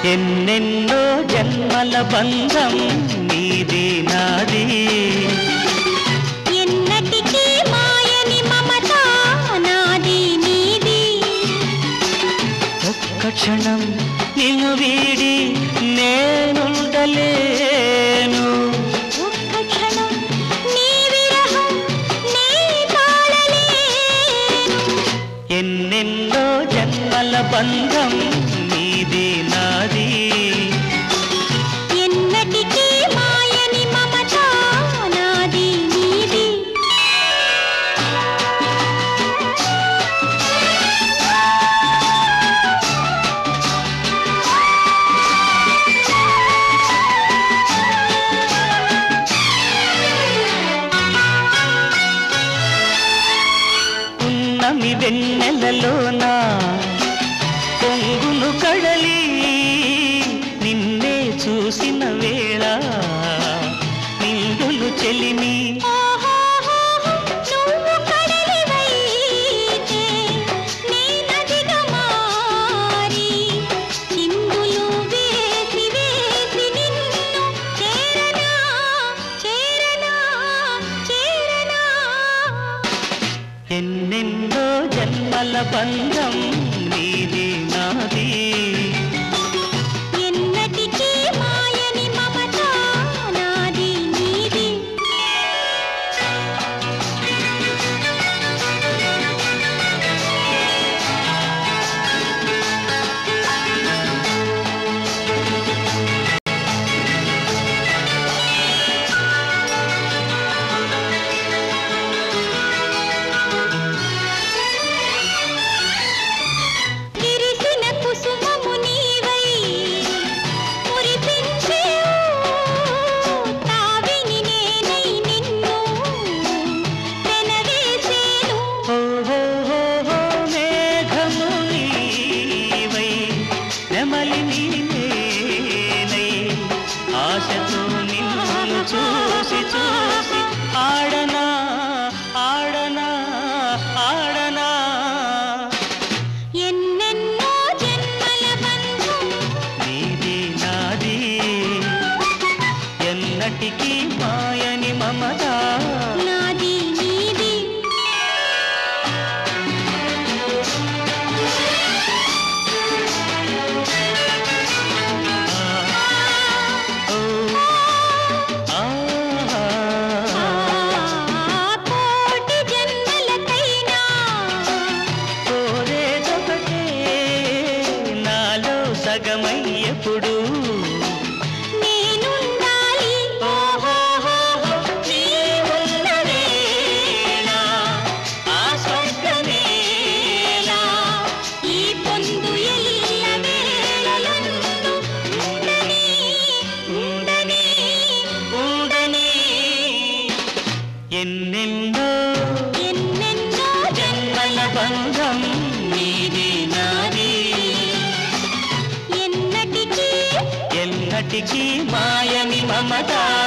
ఎన్నెన్నో జన్మల బంధం నీది నాది ఎన్నటికీ మాయని మమత నాది నీది ఒక్క క్షణం నిన్ను వీడి నేనుండలేను ఒక్క క్షణం నీ విరహం నీ తాళలేను ఎన్నెన్నో జన్మల బంధం నీది నాది ఎన్నటికీ మాయని మమత నాది నీది ఉన్నమి వెన్నెలలోన పొంగును కడలి నిన్నే చూసిన వేళ నిండులు చెలిమి ఓహోహోహో, నువ్వు కడలివైతే నేనదిగా మారి చిందులు వేసి వేసి నిన్ను చేరనా చేరనా చేరనా ఎన్నెన్నో జన్మల బంధం నీది నాది ఎన్నటికీ మాయని మమత నాది నీది విరిసిన కుసుమము నీవై మురిపించేవు తావిని నేనై నిన్ను పెనవేసేను ఓహోహోహో మేఘము నీవై నెమలి నీనేనై ఆశతో నిన్ను చూసి చూసి ఆడనా ఆడనా ఆడనా ఎన్నెన్నో జన్మల బంధం నీది నాది ఎన్నటికీ మాయని మమత నాది నీది ఓ ఆ ఆ కోటి జన్మలకైనా కోరేదొకటే నాలో సగమై ఎప్పుడు నేనుండాలి ఓహోహోహో నీ ఉన్న వేళ ఆ స్వర్గమేలా ఈ పొందు ఎల్ల వేళలందు ఉండని ఉండని ఉండని ఎన్నెన్నో ఎన్నెన్నో జన్మల బంధం నీది నాది ఎన్నటికీ ఎన్నటికీ మాయని మమత